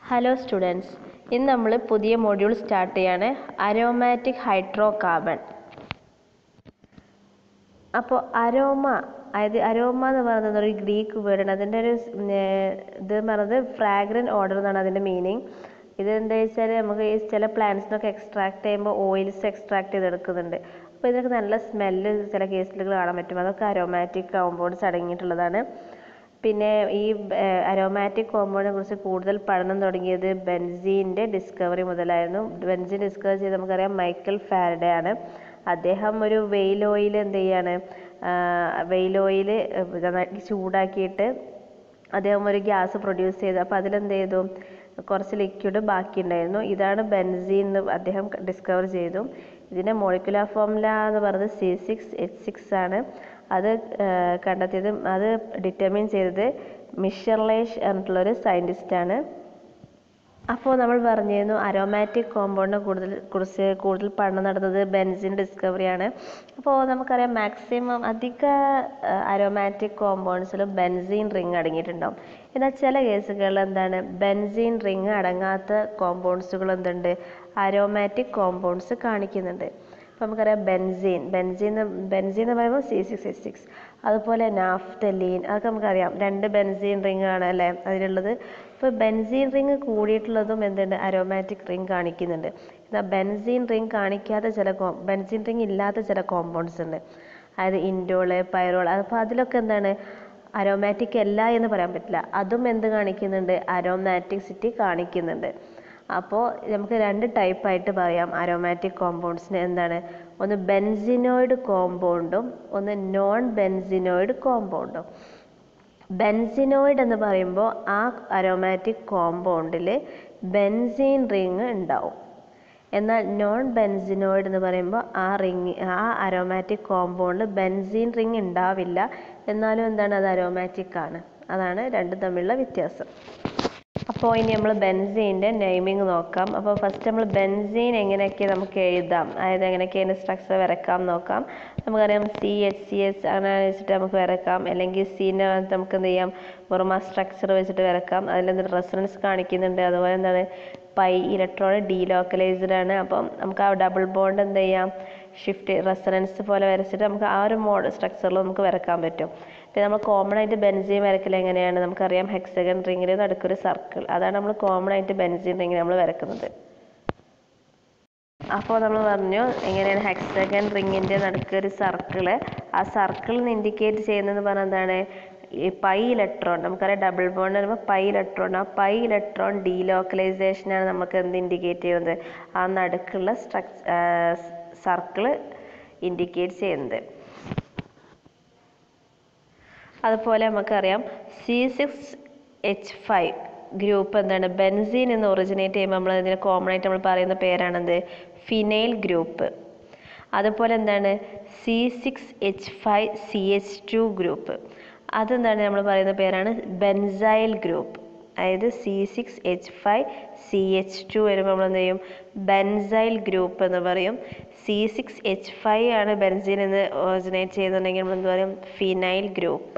hello students ഇന്ന് നമ്മൾ പുതിയ മൊഡ്യൂൾ സ്റ്റാർട്ട് ചെയ്യാണ് അരോമാറ്റിക് ഹൈഡ്രോ കാർബൺ അപ്പോൾ അരോമ അതായത് അരോമ എന്ന് പറയുന്നത് ഒരു ഗ്രീക്ക് വേർഡാണ് അതിൻ്റെ ഒരു സ് ഉം, ഏർ, ഇത് എന്ന് പറയുന്നത് ഫ്രാഗ്രൻറ്റ് ഓർഡർ എന്നാണ് അതിൻ്റെ മീനിങ് ഇത് എന്താ വെച്ചാൽ നമുക്ക് ഈ ചില പ്ലാന്റ്സിനൊക്കെ എക്സ്ട്രാക്ട് ചെയ്യുമ്പോൾ ഓയിൽസ് എക്സ്ട്രാക്ട് ചെയ്തെടുക്കുന്നുണ്ട് അപ്പോൾ ഇതിനൊക്കെ നല്ല സ്മെല്ല് ചില കേസിൽ കാണാൻ പറ്റും അതൊക്കെ അരോമാറ്റിക് കോമ്പൗണ്ട്സ് അടങ്ങിയിട്ടുള്ളതാണ് പിന്നെ ഈ അരോമാറ്റിക് കോമ്പൗണ്ടിനെ കുറിച്ച് കൂടുതൽ പഠനം തുടങ്ങിയത് ബെൻസീൻ്റെ ഡിസ്കവറി മുതലായിരുന്നു ബെൻസീൻ ഡിസ്കവർ ചെയ്ത് നമുക്കറിയാം മൈക്കൽ ഫാരഡേ ആണ് അദ്ദേഹം ഒരു വെയിൽ ഓയിൽ എന്ത് ചെയ്യാണ് വെയിൽ ഓയിൽ നന്നായിട്ട് ചൂടാക്കിയിട്ട് അദ്ദേഹം ഒരു ഗ്യാസ് പ്രൊഡ്യൂസ് ചെയ്തു അപ്പോൾ അതിലെന്ത് ചെയ്തു കുറച്ച് ലിക്വിഡ് ബാക്കിയുണ്ടായിരുന്നു ഇതാണ് ബെൻസീൻ എന്ന് അദ്ദേഹം ഡിസ്കവർ ചെയ്തു ഇതിൻ്റെ മോളിക്കുലാർ ഫോർമുല എന്ന് പറയുന്നത് സി സിക്സ് എച്ച് സിക്സ് ആണ് അത് ഏർ കണ്ടെത്തിയത് അത് ഡിറ്റർമിൻ ചെയ്തത് മിഷർലേഷ് എന്നിട്ടുള്ളൊരു സയൻറ്റിസ്റ്റാണ് അപ്പോൾ നമ്മൾ പറഞ്ഞിരുന്നു അരോമാറ്റിക് കോമ്പൗണ്ടിനെ കൂടുതൽ കുറിച്ച് കൂടുതൽ പഠനം നടന്നത് ബെൻസിൻ ഡിസ്കവറിയാണ് അപ്പോൾ നമുക്കറിയാം മാക്സിമം അധിക അരോമാറ്റിക് കോമ്പൗണ്ട്സിലും ബെൻസീൻ റിങ് അടങ്ങിയിട്ടുണ്ടാവും എന്നാൽ ചില കേസുകളിൽ എന്താണ് ബെൻസീൻ റിങ് അടങ്ങാത്ത കോമ്പൗണ്ട്സുകൾ എന്തുണ്ട് അരോമാറ്റിക് കോമ്പൗണ്ട്സ് കാണിക്കുന്നുണ്ട് അപ്പോൾ നമുക്കറിയാം ബെൻസീൻ ബെൻസീൻ ബെൻസീൻ എന്ന് പറയുമ്പോൾ സി സിക്സ് എച്ച് സിക്സ് അതുപോലെ നാഫ്തലീൻ അതൊക്കെ നമുക്കറിയാം രണ്ട് ബെൻസീൻ റിങ് ആണ് അല്ലേ അതിലുള്ളത് ഇപ്പോൾ ബെൻസീൻ റിങ് കൂടിയിട്ടുള്ളതും എന്തുണ്ട് അരോമാറ്റിക് റിങ് കാണിക്കുന്നുണ്ട് എന്നാൽ ബെൻസീൻ റിങ് കാണിക്കാത്ത ചില കോ ബെൻസീൻ റിങ് ഇല്ലാത്ത ചില കോമ്പൗണ്ട്സ് ഉണ്ട് അതായത് ഇൻഡോള് പൈറോൾ അപ്പോൾ അതിലൊക്കെ എന്താണ് അരോമാറ്റിക് അല്ല എന്ന് പറയാൻ പറ്റില്ല അതും എന്ത് കാണിക്കുന്നുണ്ട് അരോമാറ്റിക്സിറ്റി കാണിക്കുന്നുണ്ട് അപ്പോൾ നമുക്ക് രണ്ട് ടൈപ്പായിട്ട് പറയാം അരോമാറ്റിക് കോമ്പൗണ്ട്സിന് എന്താണ് ഒന്ന് ബെൻസിനോയിഡ് കോമ്പൗണ്ടും ഒന്ന് നോൺ ബെൻസിനോയിഡ് കോമ്പൗണ്ടും ബെൻസിനോയിഡ് എന്ന് പറയുമ്പോൾ ആ അരോമാറ്റിക് കോമ്പൗണ്ടിൽ ബെൻസീൻ റിങ് ഉണ്ടാവും എന്നാൽ നോൺ ബെൻസിനോയിഡ് എന്ന് പറയുമ്പോൾ ആ റിങ് ആ അരോമാറ്റിക് കോമ്പൗണ്ടിൽ ബെൻസീൻ റിങ് ഉണ്ടാവില്ല എന്നാലും എന്താണ് അത് അരോമാറ്റിക് ആണ് അതാണ് രണ്ടും തമ്മിലുള്ള വ്യത്യാസം അപ്പോൾ ഇനി നമ്മൾ ബെൻസീൻ്റെ നെയിമിങ് നോക്കാം അപ്പോൾ ഫസ്റ്റ് നമ്മൾ ബെൻസീൻ എങ്ങനെയൊക്കെ നമുക്ക് എഴുതാം അതായത് എങ്ങനെയൊക്കെ അതിൻ്റെ സ്ട്രക്ചർ വരക്കാം നോക്കാം നമുക്കറിയാം സി എച്ച് സി എസ് അങ്ങനെ വെച്ചിട്ട് നമുക്ക് വരക്കാം അല്ലെങ്കിൽ സീനെ നമുക്ക് എന്ത് ചെയ്യാം വെറും ആ സ്ട്രക്ചർ വെച്ചിട്ട് വരക്കാം അതിലെന്തൊരു റെസണൻസ് കാണിക്കുന്നുണ്ട് അതുപോലെ എന്താണ് പൈ ഇലക്ട്രോൺ ഡീലോക്കലൈസ്ഡ് ആണ് അപ്പം നമുക്ക് ആ ഡബിൾ ബോണ്ട് എന്ത് ചെയ്യാം ഷിഫ്റ്റ് റെസണൻസ് പോലെ വരച്ചിട്ട് നമുക്ക് ആ ഒരു മോഡ് സ്ട്രക്ചറിൽ നമുക്ക് വരക്കാൻ പറ്റും പിന്നെ നമ്മൾ കോമൺ ആയിട്ട് ബെൻസീൻ വരക്കൽ എങ്ങനെയാണ് നമുക്കറിയാം ഹെക്സഗൺ റിങ്ങിൽ നടുക്കൊരു സർക്കിൾ അതാണ് നമ്മൾ കോമൺ ആയിട്ട് ബെൻസീൻ റിങ്ങിൽ നമ്മൾ വരക്കുന്നത് അപ്പോൾ നമ്മൾ പറഞ്ഞു എങ്ങനെയാണ് ഹെക്സഗൺ റിങ്ങിൻ്റെ നടുക്കൊരു സർക്കിള് ആ സർക്കിളിന് ഇൻഡിക്കേറ്റ് ചെയ്യുന്നത് പറഞ്ഞാൽ എന്താണ് ഈ പൈ ഇലക്ട്രോൺ നമുക്കറിയാം ഡബിൾ ബോണ്ട് വരുമ്പോൾ പൈ ഇലക്ട്രോൺ ആ പൈ ഇലക്ട്രോൺ ഡീലോക്കലൈസേഷൻ ആണ് നമുക്ക് എന്ത് ഇൻഡിക്കേറ്റ് ചെയ്യുന്നത് ആ നടുക്കുള്ള സ്ട്രക്ച സർക്കിള് ഇൻഡിക്കേറ്റ് ചെയ്യുന്നത് അതുപോലെ നമുക്കറിയാം C six H five group എന്താണ് ബെൻസീൻ എന്ന് ഒറിജിനേറ്റ് ചെയ്യുമ്പോൾ നമ്മൾ ഇതിന് കോമൺ ആയിട്ട് നമ്മൾ പറയുന്ന പേരാണെന്ത് ഫിനൈൽ ഗ്രൂപ്പ് അതുപോലെ എന്താണ് C six H five C H two group അതെന്താണ് നമ്മൾ പറയുന്ന പേരാണ് ബെൻസൈൽ ഗ്രൂപ്പ് അതായത് C six H five C H two വരുമ്പോൾ നമ്മൾ എന്ത് ചെയ്യും ബെൻസൈൽ ഗ്രൂപ്പ് എന്ന് പറയും സി സിക്സ് എച്ച് ഫൈവ് ആണ് ബെൻസീൻ എന്ന് ഒറിജിനേറ്റ് ചെയ്യുന്നുണ്ടെങ്കിൽ നമ്മൾ എന്ത് പറയും ഫിനൈൽ ഗ്രൂപ്പ്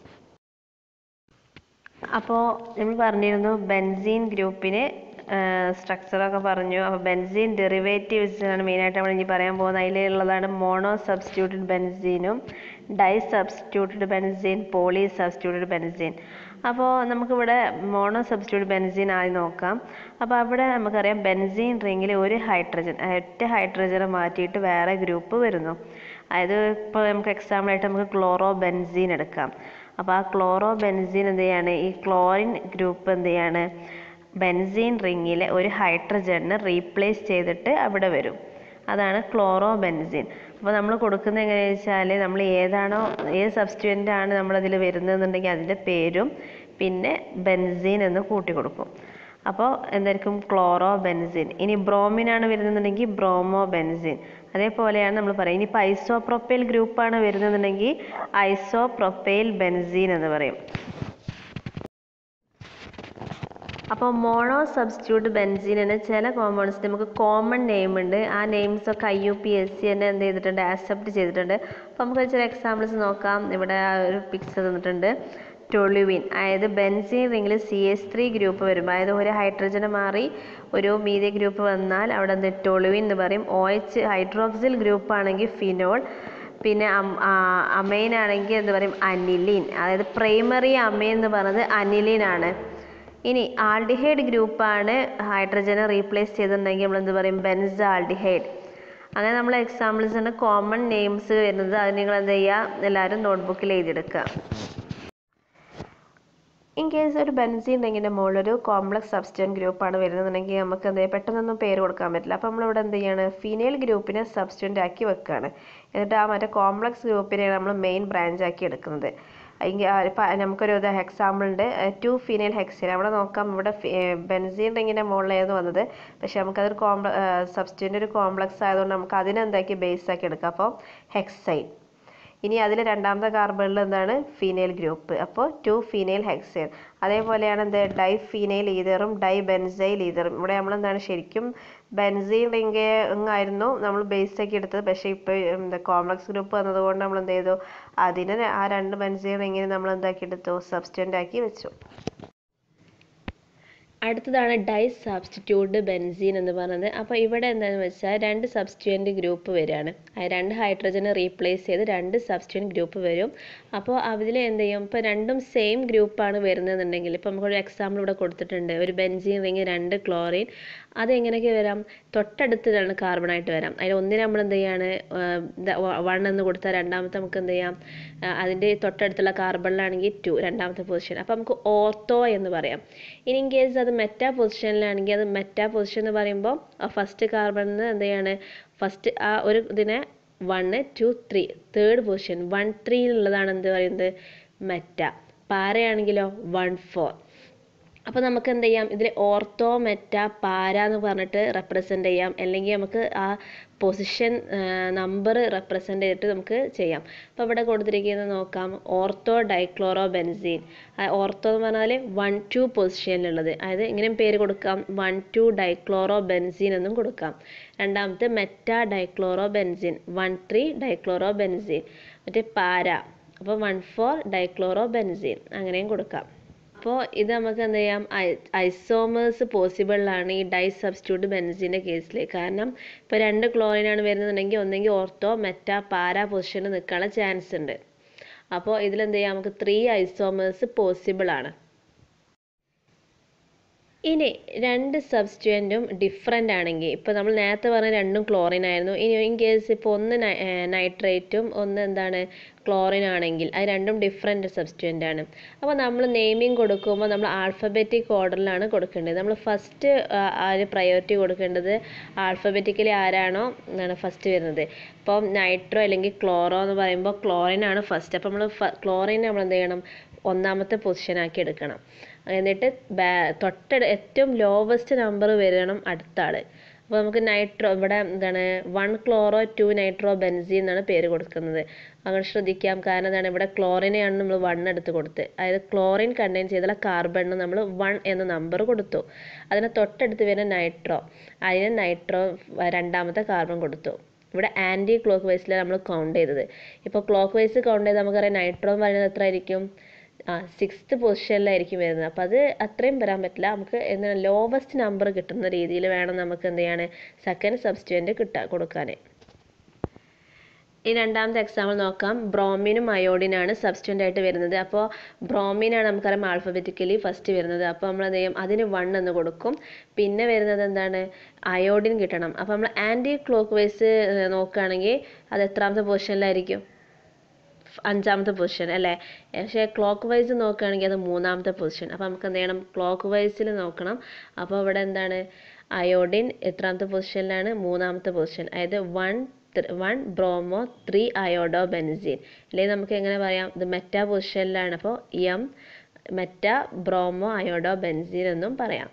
അപ്പോൾ നമ്മൾ പറഞ്ഞിരുന്നു ബെൻസീൻ ഗ്രൂപ്പിന് സ്ട്രക്ചറൊക്കെ പറഞ്ഞു അപ്പോൾ ബെൻസീൻ ഡെറിവേറ്റീവ്സ് ആണ് മെയിനായിട്ട് നമ്മൾ ഇനി പറയാൻ പോകുന്നത് അതിലുള്ളതാണ് മോണോ സബ്സ്റ്റിറ്റ്യൂട്ടഡ് ബെൻസീനും di substituted benzene poly substituted benzene അപ്പോൾ നമുക്കിവിടെ മോണോ സബ്സ്റ്റിറ്റ്യൂട്ട് ബെൻസീൻ ആയി നോക്കാം അപ്പോൾ അവിടെ നമുക്കറിയാം ബെൻസീൻ റിങ്ങിൽ ഒരു ഹൈഡ്രജൻ ഒറ്റ ഹൈഡ്രജനെ മാറ്റിയിട്ട് വേറെ ഗ്രൂപ്പ് വരുന്നു അതായത് ഇപ്പോൾ നമുക്ക് എക്സാമ്പിളായിട്ട് നമുക്ക് ക്ലോറോ ബെൻസീൻ എടുക്കാം അപ്പോൾ ആ ക്ലോറോ ബെൻസീൻ എന്ത് ചെയ്യാണ് ഈ ക്ലോറിൻ ഗ്രൂപ്പ് എന്ത് ചെയ്യാണ് ബെൻസീൻ റിങ്ങിലെ ഒരു ഹൈഡ്രജനെ റീപ്ലേസ് ചെയ്തിട്ട് അവിടെ വരും അതാണ് ക്ലോറോ ബെൻസീൻ അപ്പോൾ നമ്മൾ കൊടുക്കുന്നത് എങ്ങനെയാണെന്ന് വെച്ചാൽ നമ്മൾ ഏതാണോ ഏത് സബ്സ്റ്റിറ്റ്യൂൻ്റ് ആണ് നമ്മളതിൽ വരുന്നതെന്നുണ്ടെങ്കിൽ അതിൻ്റെ പേരും പിന്നെ ബെൻസീൻ എന്ന് കൂട്ടി കൊടുക്കും അപ്പോൾ എന്തായിരിക്കും ക്ലോറോ ബെൻസിൻ ഇനി ബ്രോമിൻ ആണ് വരുന്നതെന്നുണ്ടെങ്കിൽ ബ്രോമോ ബെൻസിൻ അതേപോലെയാണ് നമ്മൾ പറയുക ഇനി ഐസോപ്രൊപ്പൈൽ ഗ്രൂപ്പാണ് വരുന്നതെന്നുണ്ടെങ്കിൽ ഐസോപ്രൊപ്പൈൽ ബെൻസീൻ എന്ന് പറയും അപ്പോൾ മോണോ സബ്സ്റ്റിറ്റ്യൂട്ട് ബെൻസീനിന് ചില കോമ്പൗണ്ട്സ് നമുക്ക് കോമൺ നെയിം ഉണ്ട് ആ നെയിംസ് ഒക്കെ I U P S C തന്നെ എന്ത് ചെയ്തിട്ടുണ്ട് ആക്സെപ്റ്റ് ചെയ്തിട്ടുണ്ട് അപ്പോൾ നമുക്ക് ചില എക്സാമ്പിൾസ് നോക്കാം ഇവിടെ ആ ഒരു പിക്ചർ തന്നിട്ടുണ്ട് ടൊളുവിൻ അതായത് ബെൻസീൻ റിങ്ങിൽ സി എസ് ത്രീ ഗ്രൂപ്പ് വരും അതായത് ഒരു ഹൈഡ്രജന് മാറി ഒരു മീതെ ഗ്രൂപ്പ് വന്നാൽ അവിടെ എന്ത് ടൊളുവിൻ എന്ന് പറയും ഒ എച്ച് ഹൈഡ്രോക്സിൽ ഗ്രൂപ്പ് ആണെങ്കിൽ ഫിനോൾ പിന്നെ അമൈൻ ആണെങ്കിൽ എന്ത് പറയും അനിലിൻ അതായത് പ്രൈമറി അമൈൻ എന്ന് പറയുന്നത് അനിലിൻ ആണ് ഇനി ആൾഡിഹൈഡ് ഗ്രൂപ്പാണ് ഹൈഡ്രജനെ റീപ്ലേസ് ചെയ്തിട്ടുണ്ടെങ്കിൽ നമ്മൾ എന്ത് പറയും ബെൻസ് ആൾഡിഹൈഡ് അങ്ങനെ നമ്മൾ എക്സാമ്പിൾസിന് കോമൺ നെയിംസ് വരുന്നത് അത് നിങ്ങൾ എന്ത് ചെയ്യുക എല്ലാവരും നോട്ട്ബുക്കിൽ എഴുതിയെടുക്കുക ഇൻ കേസ് ഒരു ബെൻസീൻ റിങ്ങിൻ്റെ മുകളിൽ ഒരു കോംപ്ലക്സ് സബ്സ്റ്റൻ ഗ്രൂപ്പാണ് വരുന്നതെന്നുണ്ടെങ്കിൽ നമുക്ക് എന്ത് പെട്ടെന്നൊന്നും പേര് കൊടുക്കാൻ പറ്റില്ല അപ്പോൾ നമ്മളിവിടെ എന്ത് ചെയ്യാണ് ഫീനെയിൽ ഗ്രൂപ്പിനെ സബ്സ്റ്റൻ്റ് ആക്കി വെക്കുകയാണ് എന്നിട്ട് ആ മറ്റേ കോംപ്ലക്സ് ഗ്രൂപ്പിനെ നമ്മൾ മെയിൻ ബ്രാഞ്ച് ആക്കി എടുക്കുന്നത് എങ്കിൽ ഇപ്പം നമുക്കൊരു ഇത് എക്സാമ്പിൾ ഉണ്ട് ടു ഫീനെയിൽ ഹെക്സിൻ അവിടെ നോക്കാം ഇവിടെ ബെൻസീൻ റിങ്ങിൻ്റെ മുകളിലായിരുന്നു വന്നത് പക്ഷേ നമുക്കതൊരു കോംപ്ല സബ്സ്റ്റൻ്റ് ഒരു കോംപ്ലക്സ് ആയതുകൊണ്ട് നമുക്ക് അതിനെന്താക്കി ബേസ് ആക്കി എടുക്കാം അപ്പോൾ ഹെക്സൈൻ ഇനി അതിൽ രണ്ടാമത്തെ കാർബണിൽ എന്താണ് ഫീനെയിൽ ഗ്രൂപ്പ് അപ്പോൾ ടു ഫീനെയിൽ ഹെക്സേൻ അതേപോലെയാണ് എന്ത് ഡൈ ഫീനെയിൽ ഈതറും ഡൈ ബെൻസൈൽ ഈതറും ഇവിടെ നമ്മൾ എന്താണ് ശരിക്കും ബെൻസീൻ റിംഗ് ആയിരുന്നു നമ്മൾ ബേസ് ആക്കി എടുത്തത് പക്ഷേ ഇപ്പോൾ എന്താ കോംപ്ലക്സ് ഗ്രൂപ്പ് വന്നതുകൊണ്ട് നമ്മൾ എന്ത് ചെയ്തു അതിനെ ആ രണ്ട് ബെൻസീൻ റിങ്ങിന് നമ്മൾ എന്താക്കി എടുത്തു സബ്സ്റ്റൻ്റ് ആക്കി വെച്ചു അടുത്തതാണ് ഡൈ സബ്സ്റ്റിറ്റ്യൂട്ട് ബെൻസീൻ എന്ന് പറയുന്നത് അപ്പോൾ ഇവിടെ എന്താണെന്ന് വെച്ചാൽ രണ്ട് സബ്സ്റ്റിറ്റ്യൂൻ്റ് ഗ്രൂപ്പ് വരികയാണ് ആ രണ്ട് ഹൈഡ്രജനെ റീപ്ലേസ് ചെയ്ത് രണ്ട് സബ്സ്റ്റിറ്റ്യൂൻ്റ് ഗ്രൂപ്പ് വരും അപ്പോൾ അതിൽ എന്ത് ചെയ്യും ഇപ്പോൾ രണ്ടും സെയിം ഗ്രൂപ്പാണ് വരുന്നതെന്നുണ്ടെങ്കിൽ ഇപ്പോൾ നമുക്കൊരു എക്സാമ്പിൾ ഇവിടെ കൊടുത്തിട്ടുണ്ട് ഒരു ബെൻസീൻ റിങ് രണ്ട് ക്ലോറിൻ അത് എങ്ങനെയൊക്കെ വരാം തൊട്ടടുത്തിട്ടാണ് കാർബൺ ആയിട്ട് വരാം അതിൽ ഒന്നിന് നമ്മൾ എന്ത് ചെയ്യാണ് വൺ എന്ന് കൊടുത്താൽ രണ്ടാമത്തെ നമുക്ക് എന്ത് ചെയ്യാം അതിൻ്റെ തൊട്ടടുത്തുള്ള കാർബണിലാണെങ്കിൽ ടു രണ്ടാമത്തെ പൊസിഷൻ അപ്പോൾ നമുക്ക് ഓർത്തോ എന്ന് പറയാം ഇനി ഇൻ കേസ് അത് മെറ്റാ പൊസിഷനിലാണെങ്കിൽ അത് മെറ്റാ പൊസിഷൻ എന്ന് പറയുമ്പോൾ ഫസ്റ്റ് കാർബണിൽ എന്ത് ചെയ്യാണ് ഫസ്റ്റ് ആ ഒരു ഇതിനെ one two three third position one three എന്നുള്ളതാണ് എന്ത് പറയുന്നത് മെറ്റ പാരയാണെങ്കിലോ വൺ ഫോർ അപ്പോൾ നമുക്ക് എന്ത് ചെയ്യാം ഇതിൽ ഓർത്തോ മെറ്റ പാര എന്ന് പറഞ്ഞിട്ട് റെപ്രസെൻ്റ് ചെയ്യാം അല്ലെങ്കിൽ നമുക്ക് ആ പൊസിഷൻ നമ്പർ റെപ്രസെൻ്റ് ചെയ്തിട്ട് നമുക്ക് ചെയ്യാം അപ്പോൾ ഇവിടെ കൊടുത്തിരിക്കുന്നത് നോക്കാം ഓർത്തോ ഡൈക്ലോറോ ബെൻസീൻ ഓർത്തോ എന്ന് പറഞ്ഞാൽ വൺ ടു പൊസിഷനിലുള്ളത് അതായത് ഇങ്ങനെയും പേര് കൊടുക്കാം വൺ ടു ഡൈക്ലോറോ ബെൻസീൻ എന്നും കൊടുക്കാം രണ്ടാമത്തെ meta dichloro benzene one three dichloro benzene മറ്റേ പാര അപ്പോൾ വൺ ഫോർ ഡൈക്ലോറോ ബെൻസീൻ അങ്ങനെയും കൊടുക്കാം അപ്പോൾ ഇത് നമുക്ക് എന്ത് ചെയ്യാം ഐസോമേഴ്സ് പോസിബിളാണ് ഈ ഡൈ സബ്സ്റ്റിറ്റ്യൂട്ട് ബെൻസിൻ്റെ കേസിൽ കാരണം ഇപ്പോൾ രണ്ട് ക്ലോറിനാണ് വരുന്നുണ്ടെങ്കിൽ ഒന്നെങ്കിൽ ഓർത്തോ മെറ്റ പാര പൊസിഷനിൽ നിൽക്കാനുള്ള ചാൻസ് ഉണ്ട് അപ്പോൾ ഇതിലെന്ത് ചെയ്യാം നമുക്ക് ത്രീ ഐസോമേഴ്സ് പോസിബിൾ ആണ് ഇനി രണ്ട് സബ്സ്റ്റുവൻറ്റും ഡിഫറെൻ്റ് ആണെങ്കിൽ ഇപ്പോൾ നമ്മൾ നേരത്തെ പറഞ്ഞ രണ്ടും ക്ലോറിൻ ആയിരുന്നു ഇനി ഇൻ കേസ് ഇപ്പോൾ ഒന്ന് നൈട്രേറ്റും ഒന്ന് എന്താണ് ക്ലോറിൻ ആണെങ്കിൽ അത് രണ്ടും ഡിഫറെൻറ്റ് സബ്സ്റ്റുവൻ്റ് ആണ് അപ്പോൾ നമ്മൾ നെയിമിങ് കൊടുക്കുമ്പോൾ നമ്മൾ ആൽഫബറ്റിക് ഓർഡറിലാണ് കൊടുക്കേണ്ടത് നമ്മൾ ഫസ്റ്റ് ആര് പ്രയോറിറ്റി കൊടുക്കേണ്ടത് ആൽഫബറ്റിക്കലി ആരാണോ എന്താണ് ഫസ്റ്റ് വരുന്നത് ഇപ്പം നൈട്രോ അല്ലെങ്കിൽ ക്ലോറോ എന്ന് പറയുമ്പോൾ ക്ലോറിൻ ആണ് ഫസ്റ്റ് അപ്പോൾ നമ്മൾ ക്ലോറിൻ നമ്മൾ എന്ത് ചെയ്യണം ഒന്നാമത്തെ പൊസിഷനാക്കി എടുക്കണം എന്നിട്ട് തൊട്ട ഏറ്റവും ലോവസ്റ്റ് നമ്പർ വരണം അടുത്ത ആൾ അപ്പോൾ നമുക്ക് നൈട്രോ ഇവിടെ എന്താണ് one chloro two nitro benzene എന്നാണ് പേര് കൊടുക്കുന്നത് അങ്ങനെ ശ്രദ്ധിക്കാം കാരണം എന്താണ് ഇവിടെ ക്ലോറിനെയാണ് നമ്മൾ വൺ എടുത്ത് കൊടുത്ത് അതായത് ക്ലോറിൻ കണ്ടെയ്ൻ ചെയ്തുള്ള കാർബണിന് നമ്മൾ വൺ എന്ന നമ്പർ കൊടുത്തു അതിന് തൊട്ടടുത്ത് വരുന്ന നൈട്രോ അതിന് നൈട്രോ രണ്ടാമത്തെ കാർബൺ കൊടുത്തു ഇവിടെ ആൻറ്റി ക്ലോക്ക് വൈസിലാണ് നമ്മൾ കൗണ്ട് ചെയ്തത് ഇപ്പോൾ ക്ലോക്ക് വൈസ് കൗണ്ട് ചെയ്ത് നമുക്കറിയാം നൈട്രോ എന്ന് പറയുന്നത് എത്ര ആയിരിക്കും ആ സിക്സ്ത് പൊസിഷനിലായിരിക്കും വരുന്നത് അപ്പോൾ അത് അത്രയും വരാൻ പറ്റില്ല നമുക്ക് എന്താണ് ലോവസ്റ്റ് നമ്പർ കിട്ടുന്ന രീതിയിൽ വേണം നമുക്ക് എന്ത് ചെയ്യാണ് സെക്കൻഡ് സബ്സ്റ്റുവൻ്റ് കിട്ടാൻ കൊടുക്കാൻ ഈ രണ്ടാമത്തെ എക്സാമ്പിൾ നോക്കാം ബ്രോമിനും അയോഡിനാണ് സബ്സ്റ്റുവൻ്റ് ആയിട്ട് വരുന്നത് അപ്പോൾ ബ്രോമിനാണ് നമുക്കറിയാം ആൽഫബറ്റിക്കലി ഫസ്റ്റ് വരുന്നത് അപ്പോൾ നമ്മൾ എന്ത് ചെയ്യും അതിന് വൺ എന്ന് കൊടുക്കും പിന്നെ വരുന്നത് എന്താണ് അയോഡിൻ കിട്ടണം അപ്പോൾ നമ്മൾ ആൻറ്റി ക്ലോക്ക് വൈസ് നോക്കുകയാണെങ്കിൽ അത് എത്രാമത്തെ പൊസിഷനിലായിരിക്കും അഞ്ചാമത്തെ പൊസിഷൻ അല്ലേ പക്ഷേ ക്ലോക്ക് വൈസ് നോക്കുകയാണെങ്കിൽ അത് മൂന്നാമത്തെ പൊസിഷൻ അപ്പോൾ നമുക്ക് എന്ത് ചെയ്യണം ക്ലോക്ക് വൈസിൽ നോക്കണം അപ്പോൾ ഇവിടെ എന്താണ് അയോഡിൻ എത്രാമത്തെ പൊസിഷനിലാണ് മൂന്നാമത്തെ പൊസിഷൻ അതായത് one one bromo three iodo benzene അല്ലെങ്കിൽ നമുക്ക് എങ്ങനെ പറയാം ഇത് മെറ്റാ പൊസിഷനിലാണ് അപ്പോൾ M meta bromo iodo benzene എന്നും പറയാം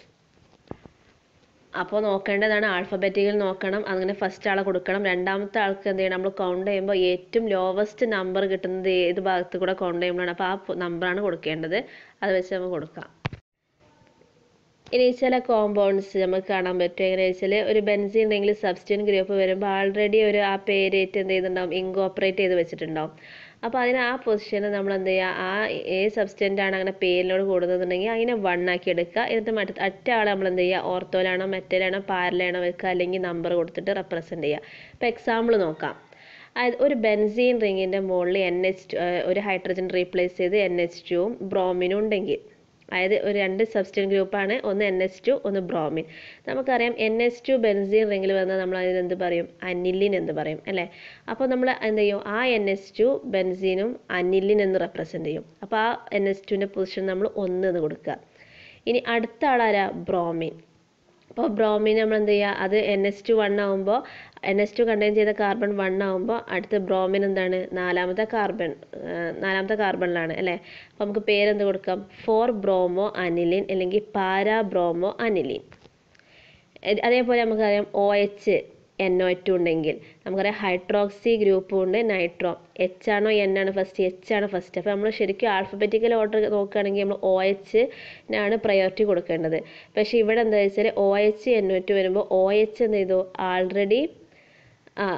അപ്പോൾ നോക്കേണ്ടതാണ് ആൽഫബറ്റിക്കൽ നോക്കണം അങ്ങനെ ഫസ്റ്റ് ആളെ കൊടുക്കണം രണ്ടാമത്തെ ആൾക്ക് എന്ത് ചെയ്യണം നമ്മൾ കൗണ്ട് ചെയ്യുമ്പോൾ ഏറ്റവും ലോവസ്റ്റ് നമ്പർ കിട്ടുന്നത് ഏത് ഭാഗത്ത് കൂടെ കൗണ്ട് ചെയ്യുമ്പോഴാണ് അപ്പോൾ ആ നമ്പറാണ് കൊടുക്കേണ്ടത് അത് വെച്ച് നമുക്ക് കൊടുക്കാം ഇനി ചില കോമ്പൗണ്ട്സ് നമുക്ക് കാണാൻ പറ്റും എങ്ങനെയാ വെച്ചാൽ ഒരു ബെൻസീൻ ഉണ്ടെങ്കിൽ സബ്സ്റ്റ്യൂൻ ഗ്രൂപ്പ് വരുമ്പോൾ ആൾറെഡി ഒരു ആ പേരേറ്റ് എന്ത് ചെയ്തിട്ടുണ്ടാവും ഇൻകോപ്പറേറ്റ് ചെയ്ത് വെച്ചിട്ടുണ്ടാവും അപ്പോൾ അതിന് ആ പൊസിഷന് നമ്മൾ എന്ത് ചെയ്യുക ആ ഏത് സബ്സ്റ്റൻ്റ് ആണ് അങ്ങനെ പേരിനോട് കൂടുന്നതെന്നുണ്ടെങ്കിൽ അതിനെ വൺ ആക്കി എടുക്കുക എന്നിട്ട് മറ്റേ ഒറ്റ ആളെ നമ്മൾ എന്ത് ചെയ്യുക ഓർത്തോയിലാണോ മെറ്റലാണോ പാരലാണോ വെക്കുക അല്ലെങ്കിൽ നമ്പർ കൊടുത്തിട്ട് റെപ്രസെൻറ്റ് ചെയ്യുക ഇപ്പോൾ എക്സാമ്പിൾ നോക്കാം അതായത് ഒരു ബെൻസീൻ റിങ്ങിൻ്റെ മുകളിൽ എൻ എച്ച് ഒരു ഹൈഡ്രജൻ റീപ്ലേസ് ചെയ്ത് എൻ എച്ച് ടുവും ബ്രോമിനും ഉണ്ടെങ്കിൽ അതായത് ഒരു രണ്ട് സബ്സ്റ്റൻ ഗ്രൂപ്പാണ് ഒന്ന് എൻ എച്ച് ടു ഒന്ന് ബ്രോമിൻ നമുക്കറിയാം എൻ എച്ച് ടു ബെൻസീൻ റിങ്ങിൽ വന്നാൽ നമ്മൾ അതിന് എന്ത് പറയും അനിലിൻ എന്ന് പറയും അല്ലേ അപ്പോൾ നമ്മൾ എന്ത് ചെയ്യും ആ എൻ എച്ച് ടു ബെൻസീനും അനിലിൻ എന്ന് റെപ്രസെൻറ്റ് ചെയ്യും അപ്പോൾ ആ എൻ എച്ച് ടുവിൻ്റെ പൊസിഷൻ നമ്മൾ ഒന്ന് എന്ന് കൊടുക്കുക ഇനി അടുത്ത ആളാരാ ബ്രോമിൻ അപ്പോൾ ബ്രോമിൻ നമ്മൾ എന്ത് ചെയ്യുക അത് എൻ എസ് ടു വൺ ആകുമ്പോൾ എൻ എസ് ടു കണ്ടെയ്ൻ ചെയ്ത കാർബൺ വൺ ആകുമ്പോൾ അടുത്ത ബ്രോമിൻ എന്താണ് നാലാമത്തെ കാർബൺ നാലാമത്തെ കാർബണിലാണ് അല്ലേ അപ്പോൾ നമുക്ക് പേരെന്ത് കൊടുക്കാം ഫോർ ബ്രോമോ അനിലിൻ അല്ലെങ്കിൽ പാരാ ബ്രോമോ അനിലിൻ അതേപോലെ നമുക്കറിയാം O H N O two ഉണ്ടെങ്കിൽ നമുക്കറിയാം ഹൈഡ്രോക്സി ഗ്രൂപ്പും ഉണ്ട് നൈട്രോ എച്ച് ആണോ എൻ ആണ് ഫസ്റ്റ് എച്ച് ആണ് ഫസ്റ്റ് അപ്പോൾ നമ്മൾ ശരിക്കും ആൽഫബറ്റിക്കൽ ഓർഡർ നോക്കുകയാണെങ്കിൽ നമ്മൾ ഒ എച്ചിനാണ് പ്രയോറിറ്റി കൊടുക്കേണ്ടത് പക്ഷേ ഇവിടെ എന്താ വെച്ചാൽ O H N O two വരുമ്പോൾ ഒ എച്ച് എന്ത് ചെയ്തു ആൾറെഡി ആ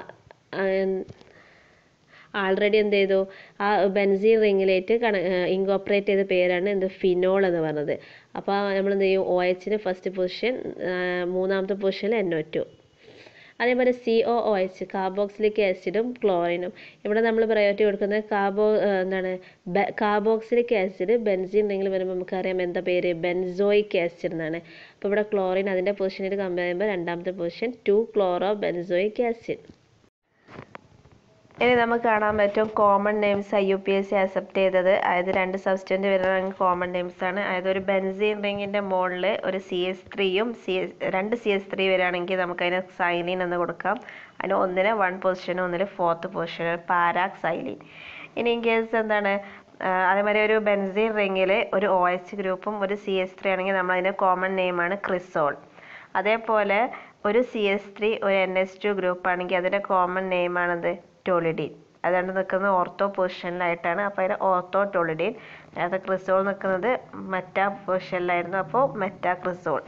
ആൾറെഡി എന്ത് ചെയ്തു ആ ബെൻസീൻ റിങ്ങിലേക്ക് കണ ഇൻകോപ്പറേറ്റ് ചെയ്ത പേരാണ് എന്ത് ഫിനോൾ എന്ന് പറഞ്ഞത് അപ്പോൾ നമ്മൾ എന്ത് ചെയ്യും ഒ എച്ചിന് ഫസ്റ്റ് പൊസിഷൻ മൂന്നാമത്തെ പൊസിഷനിൽ എൻ ഒ ടു അതേപോലെ C O O H carboxylic ആസിഡും ക്ലോറിനും ഇവിടെ നമ്മൾ പ്രയോറിറ്റി കൊടുക്കുന്നത് കാർബോ എന്താണ് കാർബോക്സിലിക് ആസിഡ് ബെൻസിൻ ഉണ്ടെങ്കിൽ വരുമ്പോൾ നമുക്കറിയാം എന്താ പേര് ബെൻസോയിക് ആസിഡ് എന്നാണ് അപ്പോൾ ഇവിടെ ക്ലോറിൻ അതിൻ്റെ പൊസിഷനിൽ കമ്പയർ ചെയ്യുമ്പോൾ രണ്ടാമത്തെ position two chloro benzoic acid ഇനി നമുക്ക് കാണാൻ പറ്റും common names I U P S C accept ചെയ്തത് അതായത് രണ്ട് സബ്സ്റ്റൻ്റ് വരുന്ന കോമൺ നെയിംസ് ആണ് അതായത് ഒരു ബെൻസീൻ റിങ്ങിൻ്റെ മുകളിൽ ഒരു സി എസ് ത്രീയും സി രണ്ട് സി എസ് ത്രീ വരികയാണെങ്കിൽ നമുക്കതിന് സൈലിൻ എന്ന് കൊടുക്കാം അതിന് ഒന്നിന് വൺ പൊസിഷനും ഒന്നിന് ഫോർത്ത് പൊസിഷൻ പാരാക് സൈലിൻ ഇനി ഇൻ കേസ് എന്താണ് അതേമാതിരി ഒരു ബെൻസീൻ റിങ്ങിൽ ഒരു ഒ എച്ച് ഗ്രൂപ്പും ഒരു സി എസ് ത്രീ ആണെങ്കിൽ നമ്മളതിന് കോമൺ നെയിമാണ് ക്രിസോൾ അതേപോലെ ഒരു സി എസ് ത്രീ ഒരു എൻ എസ് ടു ഗ്രൂപ്പ് ആണെങ്കിൽ അതിൻ്റെ കോമൺ നെയിമാണത് ടോളിഡീൻ അതുകൊണ്ട് നിൽക്കുന്നത് ഓർത്തോ പൊസിഷനിലായിട്ടാണ് അപ്പോൾ അതിന് ഓർത്തോ ടോളിഡീൻ നേരത്തെ ക്രിസോൾ നിൽക്കുന്നത് മെറ്റാ പൊസിഷനിലായിരുന്നു അപ്പോൾ മെറ്റാ ക്രിസോൾ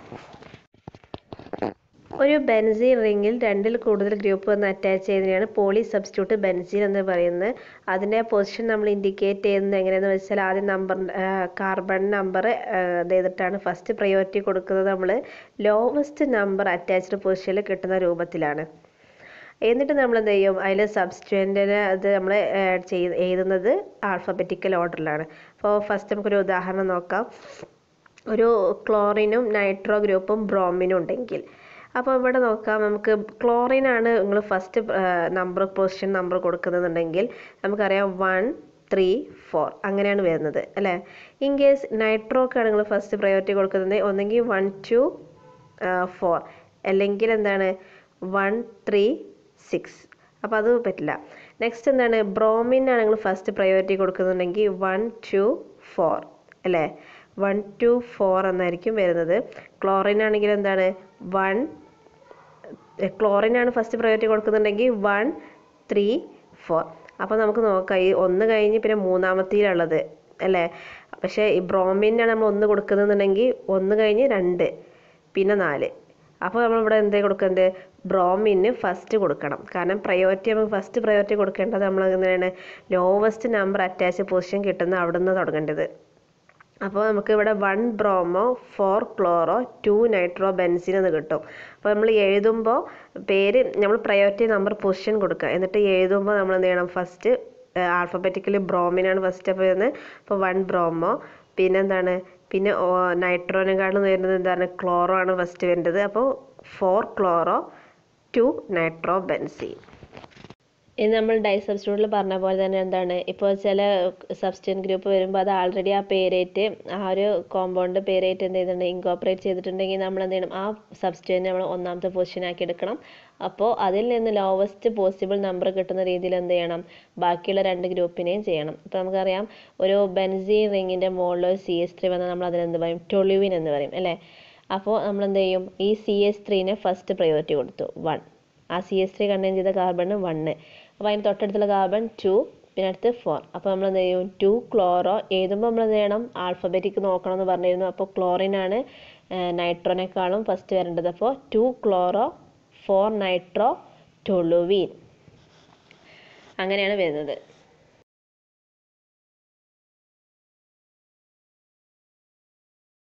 ഒരു ബെൻസീൻ റിങ്ങിൽ രണ്ടിൽ കൂടുതൽ ഗ്രൂപ്പ് വന്ന് അറ്റാച്ച് ചെയ്യുന്നതിനാണ് പോളി സബ്സ്റ്റിറ്റ്യൂട്ട് ബെൻസീൻ എന്ന് പറയുന്നത് അതിൻ്റെ പൊസിഷൻ നമ്മൾ ഇൻഡിക്കേറ്റ് ചെയ്യുന്നത് എങ്ങനെയെന്ന് വെച്ചാൽ ആദ്യം നമ്പർ കാർബൺ നമ്പർ ഇത് ചെയ്തിട്ടാണ് ഫസ്റ്റ് പ്രയോറിറ്റി കൊടുക്കുന്നത് നമ്മൾ ലോവസ്റ്റ് നമ്പർ അറ്റാച്ച്ഡ് പൊസിഷനിൽ കിട്ടുന്ന രൂപത്തിലാണ് എന്നിട്ട് നമ്മൾ എന്ത് ചെയ്യും അതിൽ സബ്സ്റ്റുവൻറ്റിന് അത് നമ്മൾ ചെയ്ത് എഴുതുന്നത് ആൽഫബറ്റിക്കൽ ഓർഡറിലാണ് അപ്പോൾ ഫസ്റ്റ് നമുക്കൊരു ഉദാഹരണം നോക്കാം ഒരു ക്ലോറിനും നൈട്രോ ഗ്രൂപ്പും ബ്രോമിനും ഉണ്ടെങ്കിൽ അപ്പോൾ ഇവിടെ നോക്കാം നമുക്ക് ക്ലോറിനാണ് നിങ്ങൾ ഫസ്റ്റ് നമ്പർ പൊസിഷൻ നമ്പർ കൊടുക്കുന്നതെന്നുണ്ടെങ്കിൽ നമുക്കറിയാം വൺ ത്രീ ഫോർ അങ്ങനെയാണ് വരുന്നത് അല്ലേ ഇൻ കേസ് നൈട്രോക്കാണ് നിങ്ങൾ ഫസ്റ്റ് പ്രയോറിറ്റി കൊടുക്കുന്നത് ഒന്നെങ്കിൽ വൺ ടു ഫോർ അല്ലെങ്കിൽ എന്താണ് വൺ ത്രീ സിക്സ് അപ്പോൾ അത് പറ്റില്ല നെക്സ്റ്റ് എന്താണ് ബ്രോമിനാണ് നിങ്ങൾ ഫസ്റ്റ് പ്രയോറിറ്റി കൊടുക്കുന്നുണ്ടെങ്കിൽ വൺ ടു ഫോർ അല്ലേ വൺ ടു ഫോർ എന്നായിരിക്കും വരുന്നത് ക്ലോറിൻ ആണെങ്കിൽ എന്താണ് വൺ ക്ലോറിനാണ് ഫസ്റ്റ് പ്രയോറിറ്റി കൊടുക്കുന്നുണ്ടെങ്കിൽ വൺ ത്രീ ഫോർ അപ്പോൾ നമുക്ക് നോക്കാം ഈ ഒന്ന് കഴിഞ്ഞ് പിന്നെ മൂന്നാമത്തേലുള്ളത് അല്ലേ പക്ഷേ ഈ ബ്രോമിനാണ് നമ്മൾ ഒന്ന് കൊടുക്കുന്നുണ്ടെങ്കിൽ ഒന്ന് കഴിഞ്ഞ് രണ്ട് പിന്നെ നാല് അപ്പോൾ നമ്മളിവിടെ എന്തേ കൊടുക്കേണ്ടത് ബ്രോമിന് ഫസ്റ്റ് കൊടുക്കണം കാരണം പ്രയോറിറ്റി നമുക്ക് ഫസ്റ്റ് പ്രയോറിറ്റി കൊടുക്കേണ്ടത് നമ്മൾ എങ്ങനെയാണ് ലോവസ്റ്റ് നമ്പർ അറ്റാച്ച് പൊസിഷൻ കിട്ടുന്ന അവിടെ നിന്ന് തുടങ്ങേണ്ടത് അപ്പോൾ നമുക്ക് ഇവിടെ one bromo four chloro two nitro benzene എന്ന് കിട്ടും അപ്പോൾ നമ്മൾ എഴുതുമ്പോൾ പേര് നമ്മൾ പ്രയോറിറ്റി നമ്പർ പൊസിഷൻ കൊടുക്കുക എന്നിട്ട് എഴുതുമ്പോൾ നമ്മൾ എന്ത് ചെയ്യണം ഫസ്റ്റ് ആൽഫബറ്റിക്കലി ബ്രോമിനാണ് ഫസ്റ്റ് അപ്പോൾ വരുന്നത് അപ്പോൾ വൺ ബ്രോമോ പിന്നെന്താണ് പിന്നെ നൈട്രോനെക്കാളും വരുന്നത് എന്താണ് ക്ലോറോ ആണ് ഫസ്റ്റ് വരേണ്ടത് അപ്പോൾ four chloro two nitro benzene ഇത് നമ്മൾ ഡൈ സബ്സ്റ്റിറ്റ്യൂട്ടിൽ പറഞ്ഞ പോലെ തന്നെ എന്താണ് ഇപ്പോൾ ചില സബ്സ്റ്റൻ ഗ്രൂപ്പ് വരുമ്പോൾ അത് ആൾറെഡി ആ പേരേറ്റ് ആ ഒരു കോമ്പൗണ്ട് പേരേറ്റ് എന്ത് ചെയ്തിട്ടുണ്ട് ഇൻകോപ്പറേറ്റ് ചെയ്തിട്ടുണ്ടെങ്കിൽ നമ്മൾ എന്ത് ചെയ്യണം ആ സബ്സ്റ്റൻറ്റ് നമ്മൾ ഒന്നാമത്തെ പൊസിഷൻ ആക്കി എടുക്കണം അപ്പോൾ അതിൽ നിന്ന് ലോവസ്റ്റ് പോസിബിൾ നമ്പർ കിട്ടുന്ന രീതിയിൽ എന്ത് ചെയ്യണം ബാക്കിയുള്ള രണ്ട് ഗ്രൂപ്പിനെയും ചെയ്യണം ഇപ്പോൾ നമുക്കറിയാം ഒരു ബെൻസീൻ റിങ്ങിൻ്റെ മുകളിൽ സി എസ് ത്രീ വന്നാൽ നമ്മൾ അതിനെന്ത് പറയും ടൊളുവിൻ എന്ന് പറയും അല്ലേ അപ്പോൾ നമ്മൾ എന്ത് ചെയ്യും ഈ സി എസ് ത്രീനെ ഫസ്റ്റ് പ്രയോറിറ്റി കൊടുത്തു വൺ ആ സി എസ് ത്രീ കണ്ടെയ്ൻ ചെയ്ത കാർബൺ വണ്ണ് അപ്പോൾ അതിന് തൊട്ടടുത്തുള്ള കാർബൺ ടു പിന്നെ അടുത്ത് ഫോർ അപ്പോൾ നമ്മൾ എന്ത് ചെയ്യും ടു ക്ലോറോ എഴുതുമ്പോൾ നമ്മൾ എന്ത് ചെയ്യണം ആൽഫബറ്റിക് നോക്കണം എന്ന് പറഞ്ഞിരുന്നു അപ്പോൾ ക്ലോറിനാണ് നൈട്രോനേക്കാളും ഫസ്റ്റ് വരേണ്ടത് അപ്പോൾ two chloro four nitro toluene അങ്ങനെയാണ് വരുന്നത്